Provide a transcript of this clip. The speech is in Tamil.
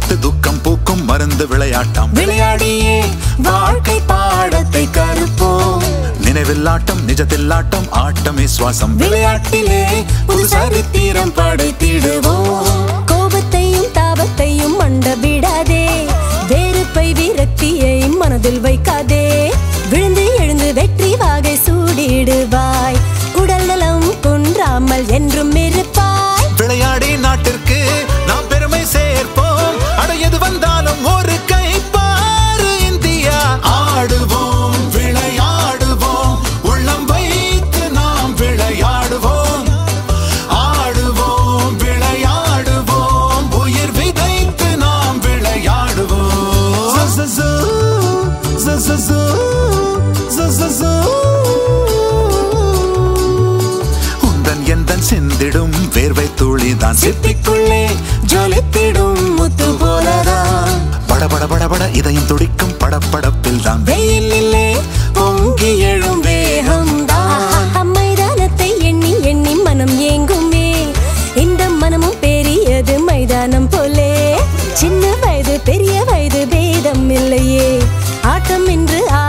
விளையாட்டு துக்கம் பூக்கும் மருந்து விளையாட்டம் விளையாடியே வாழ்க்கை பாடத்தை கருப்போம் நினைவில் ஆட்டம் நிஜத்தில் ஆட்டம் ஆட்டமே சுவாசம் விளையாட்டிலே புது சரித்திரம் படைத்திடுவோம் கோபத்தையும் தாபத்தையும் மண்ட விடாதே வெறுப்பை விரக்தியை மனதில் வைக்காதே விழுந்து எழுந்து வெற்றி வாகை சூடிடுவாய் உடல் நலம் குன்றாமல் என்றும் இருப்பாய் விளையாடி நாட்டிற்கு நாம் பெருமை சேர்ப்போம் அட எது வந்தாலும் ஒரு கை பாரு இந்தியா ஆடுவோம் விளையாடுவோம் உள்ளம் வைத்து நாம் விளையாடுவோம் ஆடுவோம் விளையாடுவோம் உயிர் விதைத்து நாம் விளையாடுவோம் ஜஸஸூ, ஜஸஸூ, ஜஸஸூ. உந்தன் எந்தன் சிந்திடும் வேர்வை துளிதான் சித்திக்குள்ளே ஜொலித்திடும் முத்து போலதான் பட பட பட பட இதயம் துடிக்கும் படப்படப்பில் தான் வெயிலிலே பொங்கி எழும் வேகம்தான் மைதானத்தை எண்ணி எண்ணி மனம் ஏங்குமே இந்த மனமும் பெரியது மைதானம் போலே சின்ன வயது பெரிய வயது பேதம் இல்லையே ஆட்டம் என்று